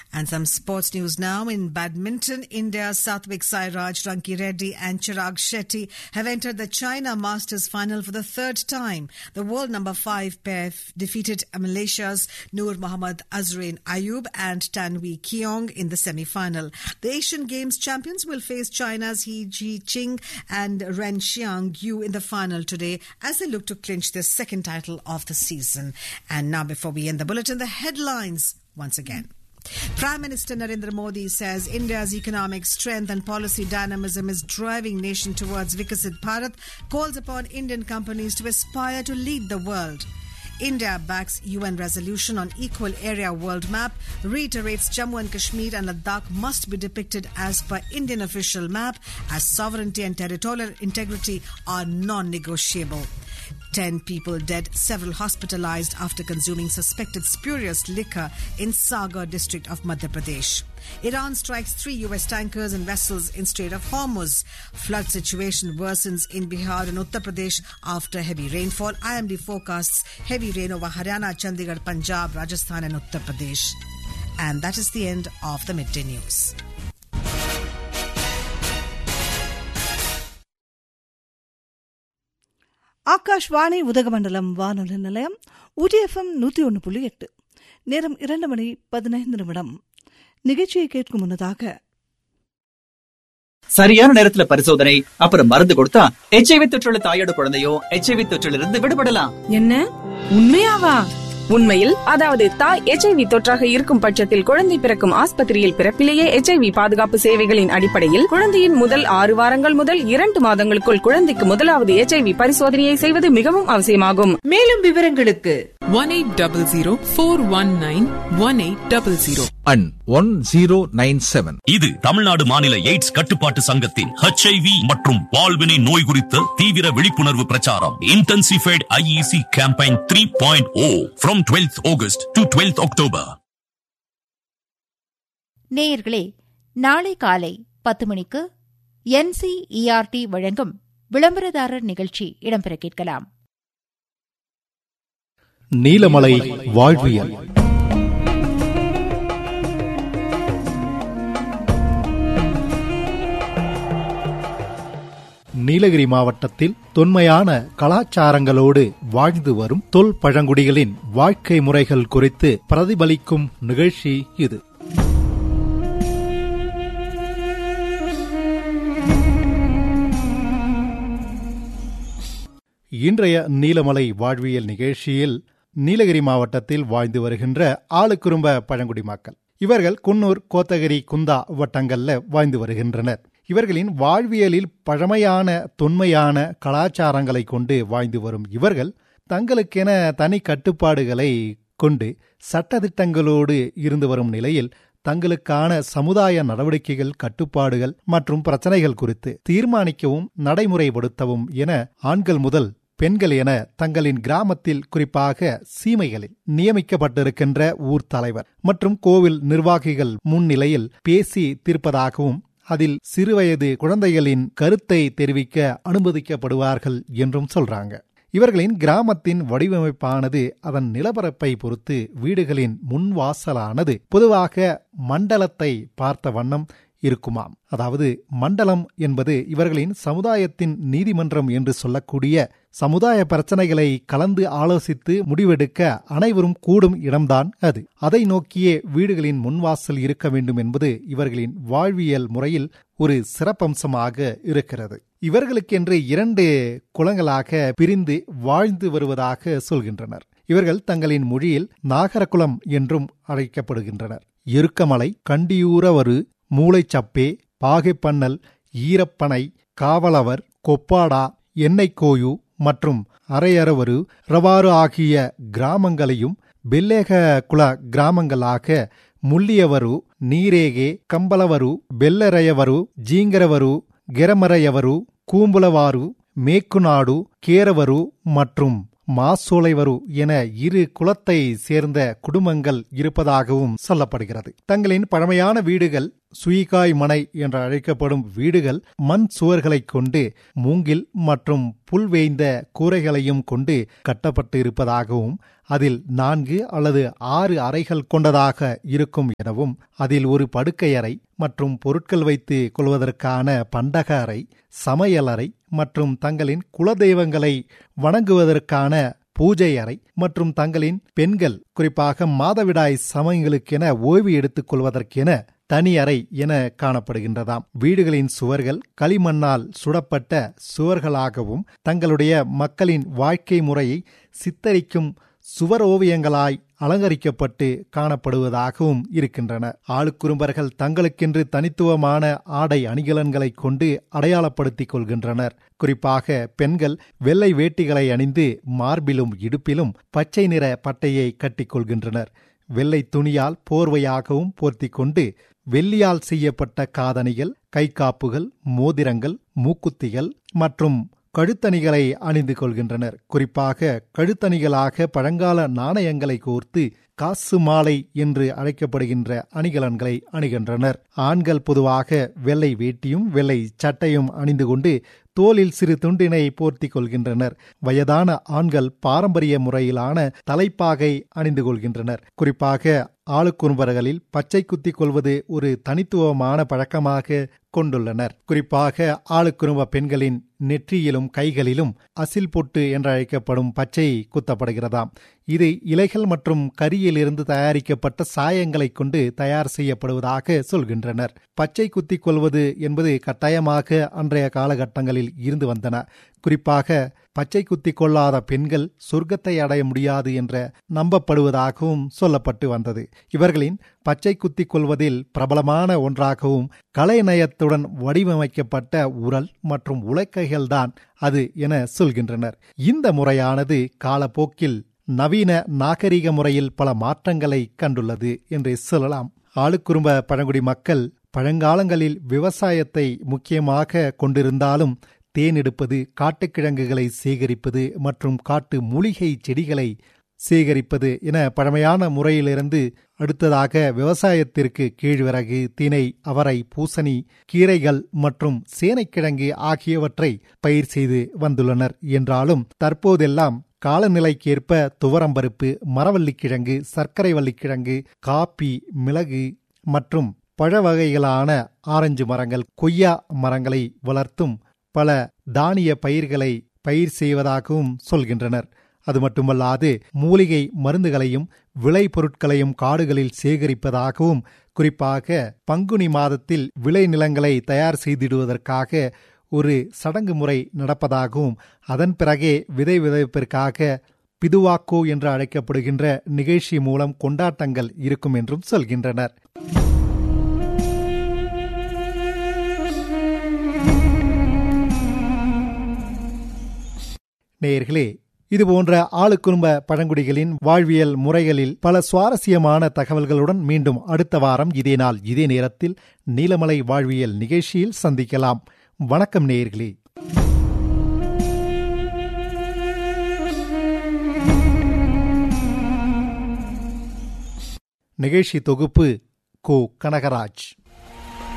And some sports news now. In badminton, India's Satvik Sairaj, Ranki Reddy and Chirag Shetty have entered the China Masters final for the third time. The world number five pair defeated Malaysia's Noor Mohammad Azrain Ayub and Tanwi Keong in the semi-final. The Asian Games champions will face China's He Ji-ching and Ren Xiang Yu in the final today as they look to clinch their second title of the season. And now before we end the bulletin, the headlines once again. Prime Minister Narendra Modi says India's economic strength and policy dynamism is driving nation towards Vikasit Bharat, calls upon Indian companies to aspire to lead the world. India backs UN resolution on equal area world map, reiterates Jammu and Kashmir and Ladakh must be depicted as per Indian official map as sovereignty and territorial integrity are non-negotiable. 10 people dead, several hospitalized after consuming suspected spurious liquor in Sagar district of Madhya Pradesh. Iran strikes three U.S. tankers and vessels in Strait of Hormuz. Flood situation worsens in Bihar and Uttar Pradesh after heavy rainfall. IMD forecasts heavy rain over Haryana, Chandigarh, Punjab, Rajasthan and Uttar Pradesh. And that is the end of the midday news. Akashvani Udhagamandalam வானொலி நிலையம் ஊடிஎஃப்எம் நூற்றி ஒன்று புள்ளி எட்டு நேரம் இரண்டு மணி பதினைந்து நிமிடம் நிகழ்ச்சியை கேட்கும் முன்னதாக சரியான நேரத்துல பரிசோதனை அப்புறம் மருந்து கொடுத்தா எச்ஐவி தொற்றுள்ள தாயோட குழந்தையோ எச்ஐவி தொற்றிலிருந்து விடுபடலாம் என்ன உண்மையாவா உண்மையில் அதாவது தாய் எச்ஐவி தொற்றாக இருக்கும் பட்சத்தில் குழந்தை பிறக்கும் ஆஸ்பத்திரியில் பிறப்பிலேயே எச்ஐவி பாதுகாப்பு சேவைகளின் அடிப்படையில் குழந்தையின் முதல் ஆறு வாரங்கள் முதல் இரண்டு மாதங்களுக்குள் குழந்தைக்கு முதலாவது எச்ஐவி பரிசோதனையை செய்வது மிகவும் அவசியமாகும் மேலும் விவரங்களுக்கு one eight double zero four one nine one eight double zero and one zero nine seven. இது தமிழ்நாடு மாநில எய்ட்ஸ் கட்டுப்பாட்டு சங்கத்தின் ஹெச்ஐவி மற்றும் பால்வினை நோய் குறித்த தீவிர விழிப்புணர்வு பிரச்சாரம் intensified IEC campaign three point O from twelfth August to twelfth October நேயர்களே நாளை காலை பத்து மணிக்கு என்சிஇஆர்டி வழங்கும் விளம்பரதாரர் நிகழ்ச்சி இடம்பெற கேட்கலாம் நீலமலை வாழ்வியல் நீலகிரி மாவட்டத்தில் தொன்மையான கலாச்சாரங்களோடு வாழ்ந்து வரும் தொல் பழங்குடிகளின் வாழ்க்கை முறைகள் குறித்து பிரதிபலிக்கும் நிகழ்ச்சி இது இன்றைய நீலமலை வாழ்வியல் நிகழ்ச்சியில் நீலகிரி மாவட்டத்தில் வாழ்ந்து வருகின்ற ஆளுக்குறும்ப பழங்குடி மக்கள் இவர்கள் குன்னூர் கோத்தகிரி குந்தா வட்டங்கள்ல வாழ்ந்து வருகின்றனர் இவர்களின் வாழ்வியலில் பழமையான தொன்மையான கலாச்சாரங்களை கொண்டு வாழ்ந்து வரும் இவர்கள் தங்களுக்கென தனி கட்டுப்பாடுகளை கொண்டு சட்டதிட்டங்களோடு இருந்து வரும் நிலையில் தங்களுக்கான சமுதாய நடவடிக்கைகள் கட்டுப்பாடுகள் மற்றும் பிரச்சனைகள் குறித்து தீர்மானிக்கவும் நடைமுறைப்படுத்தவும் என ஆண்கள் முதல் பெண்கள் என தங்களின் கிராமத்தில் குறிப்பாக சீமைகளில் நியமிக்கப்பட்டிருக்கின்ற ஊர் தலைவர் மற்றும் கோவில் நிர்வாகிகள் முன்னிலையில் பேசி தீர்ப்பதாகவும் அதில் சிறுவயது குழந்தைகளின் கருத்தை தெரிவிக்க அனுமதிக்கப்படுவார்கள் என்றும் சொல்றாங்க இவர்களின் கிராமத்தின் வடிவமைப்பானது அதன் நிலப்பரப்பை பொறுத்து வீடுகளின் முன்வாசலானது பொதுவாக மண்டலத்தை பார்த்த வண்ணம் இருக்குமாம் அதாவது மண்டலம் என்பது இவர்களின் சமுதாயத்தின் நீதிமன்றம் என்று சொல்லக்கூடிய சமுதாய பிரச்சனைகளை கலந்து ஆலோசித்து முடிவெடுக்க அனைவரும் கூடும் இடம்தான் அது அதை நோக்கியே வீடுகளின் முன்வாசல் இருக்க வேண்டும் என்பது இவர்களின் வாழ்வியல் முறையில் ஒரு சிறப்பம்சமாக இருக்கிறது இவர்களுக்கென்று இரண்டு குளங்களாக பிரிந்து வாழ்ந்து வருவதாக சொல்கின்றனர் இவர்கள் தங்களின் மொழியில் நாகரகுலம் என்றும் அழைக்கப்படுகின்றனர் எருக்கமலை கண்டியூரவரு மூளைச்சப்பே பாகைப்பண்ணல் ஈரப்பனை காவலவர் கொப்பாடா எண்ணெய்க்கோயு மற்றும் அரையரவரு ரவாறு ஆகிய கிராமங்களையும் பெல்லேக குல கிராமங்களாக முள்ளியவரு நீரேகே கம்பலவரு பெல்லரையவரு ஜீங்கரவரு ಗೆರಮರೆಯವರು ಕೂಂಬುಲವಾರು ಮೇಕುನಾಡು ಕೇರವರು மற்றும் மாசோலைவரு என இரு குலத்தை சேர்ந்த குடும்பங்கள் இருப்பதாகவும் சொல்லப்படுகிறது தங்களின் பழமையான வீடுகள் சுயிகாய் மனை என்று அழைக்கப்படும் வீடுகள் மண் சுவர்களைக் கொண்டு மூங்கில் மற்றும் புல் வேய்ந்த கூரைகளையும் கொண்டு கட்டப்பட்டு இருப்பதாகவும் அதில் நான்கு அல்லது ஆறு அறைகள் கொண்டதாக இருக்கும் எனவும் அதில் ஒரு படுக்கை அறை மற்றும் பொருட்கள் வைத்து கொள்வதற்கான பண்டக அறை சமையலறை மற்றும் தங்களின் குலதெய்வங்களை வணங்குவதற்கான பூஜை அறை மற்றும் தங்களின் பெண்கள் குறிப்பாக மாதவிடாய் சமயங்களுக்கென ஓய்வு எடுத்துக் கொள்வதற்கென தனி அறை என காணப்படுகின்றதாம் வீடுகளின் சுவர்கள் களிமண்ணால் சுடப்பட்ட சுவர்களாகவும் தங்களுடைய மக்களின் வாழ்க்கை முறையை சித்தரிக்கும் சுவர் ஓவியங்களாய் அலங்கரிக்கப்பட்டு காணப்படுவதாகவும் இருக்கின்றன ஆளுக்குறும்பர்கள் தங்களுக்கென்று தனித்துவமான ஆடை அணிகலன்களைக் கொண்டு அடையாளப்படுத்திக் கொள்கின்றனர் குறிப்பாக பெண்கள் வெள்ளை வேட்டிகளை அணிந்து மார்பிலும் இடுப்பிலும் பச்சை நிற பட்டையை கட்டிக்கொள்கின்றனர் வெள்ளை துணியால் போர்வையாகவும் போர்த்திக் கொண்டு வெள்ளியால் செய்யப்பட்ட காதணிகள் கைக்காப்புகள் மோதிரங்கள் மூக்குத்திகள் மற்றும் கழுத்தணிகளை அணிந்து கொள்கின்றனர் குறிப்பாக கழுத்தணிகளாக பழங்கால நாணயங்களை கோர்த்து காசு மாலை என்று அழைக்கப்படுகின்ற அணிகலன்களை அணிகின்றனர் ஆண்கள் பொதுவாக வெள்ளை வேட்டியும் வெள்ளை சட்டையும் அணிந்து கொண்டு தோலில் சிறு துண்டினை போர்த்தி கொள்கின்றனர் வயதான ஆண்கள் பாரம்பரிய முறையிலான தலைப்பாகை அணிந்து கொள்கின்றனர் குறிப்பாக ஆளுக்குறும்பர்களில் பச்சை குத்திக் கொள்வது ஒரு தனித்துவமான பழக்கமாக கொண்டுள்ளனர் குறிப்பாக ஆளுக்குறும்ப பெண்களின் நெற்றியிலும் கைகளிலும் அசில் பொட்டு என்று அழைக்கப்படும் பச்சை குத்தப்படுகிறதாம் இது இலைகள் மற்றும் கரியிலிருந்து தயாரிக்கப்பட்ட சாயங்களை கொண்டு தயார் செய்யப்படுவதாக சொல்கின்றனர் பச்சை குத்திக் கொள்வது என்பது கட்டாயமாக அன்றைய காலகட்டங்களில் இருந்து வந்தன குறிப்பாக பச்சை குத்திக் கொள்ளாத பெண்கள் சொர்க்கத்தை அடைய முடியாது என்ற நம்பப்படுவதாகவும் சொல்லப்பட்டு வந்தது இவர்களின் பச்சை குத்திக் கொள்வதில் பிரபலமான ஒன்றாகவும் கலைநயத்துடன் வடிவமைக்கப்பட்ட உரல் மற்றும் உலக்கைகள்தான் அது என சொல்கின்றனர் இந்த முறையானது காலப்போக்கில் நவீன நாகரிக முறையில் பல மாற்றங்களை கண்டுள்ளது என்று சொல்லலாம் ஆளுக்குறும்ப பழங்குடி மக்கள் பழங்காலங்களில் விவசாயத்தை முக்கியமாக கொண்டிருந்தாலும் தேன் எடுப்பது காட்டுக்கிழங்குகளை சேகரிப்பது மற்றும் காட்டு மூலிகை செடிகளை சேகரிப்பது என பழமையான முறையிலிருந்து அடுத்ததாக விவசாயத்திற்கு கீழ்விறகு தினை அவரை பூசணி கீரைகள் மற்றும் சேனைக்கிழங்கு ஆகியவற்றை பயிர் செய்து வந்துள்ளனர் என்றாலும் தற்போதெல்லாம் காலநிலைக்கேற்ப துவரம்பருப்பு மரவள்ளிக்கிழங்கு சர்க்கரை வள்ளிக்கிழங்கு காப்பி மிளகு மற்றும் பழ வகைகளான ஆரஞ்சு மரங்கள் கொய்யா மரங்களை வளர்த்தும் பல தானிய பயிர்களை பயிர் செய்வதாகவும் சொல்கின்றனர் அது மட்டுமல்லாது மூலிகை மருந்துகளையும் விளை பொருட்களையும் காடுகளில் சேகரிப்பதாகவும் குறிப்பாக பங்குனி மாதத்தில் விளை நிலங்களை தயார் செய்திடுவதற்காக ஒரு சடங்கு முறை நடப்பதாகவும் அதன் பிறகே விதை விதைப்பிற்காக பிதுவாக்கோ என்று அழைக்கப்படுகின்ற நிகழ்ச்சி மூலம் கொண்டாட்டங்கள் இருக்கும் என்றும் சொல்கின்றனர் நேயர்களே இதுபோன்ற ஆளுக்குறும்ப பழங்குடிகளின் வாழ்வியல் முறைகளில் பல சுவாரஸ்யமான தகவல்களுடன் மீண்டும் அடுத்த வாரம் இதே நாள் இதே நேரத்தில் நீலமலை வாழ்வியல் நிகழ்ச்சியில் சந்திக்கலாம் வணக்கம் நேயர்களே நிகழ்ச்சி தொகுப்பு கோ கனகராஜ்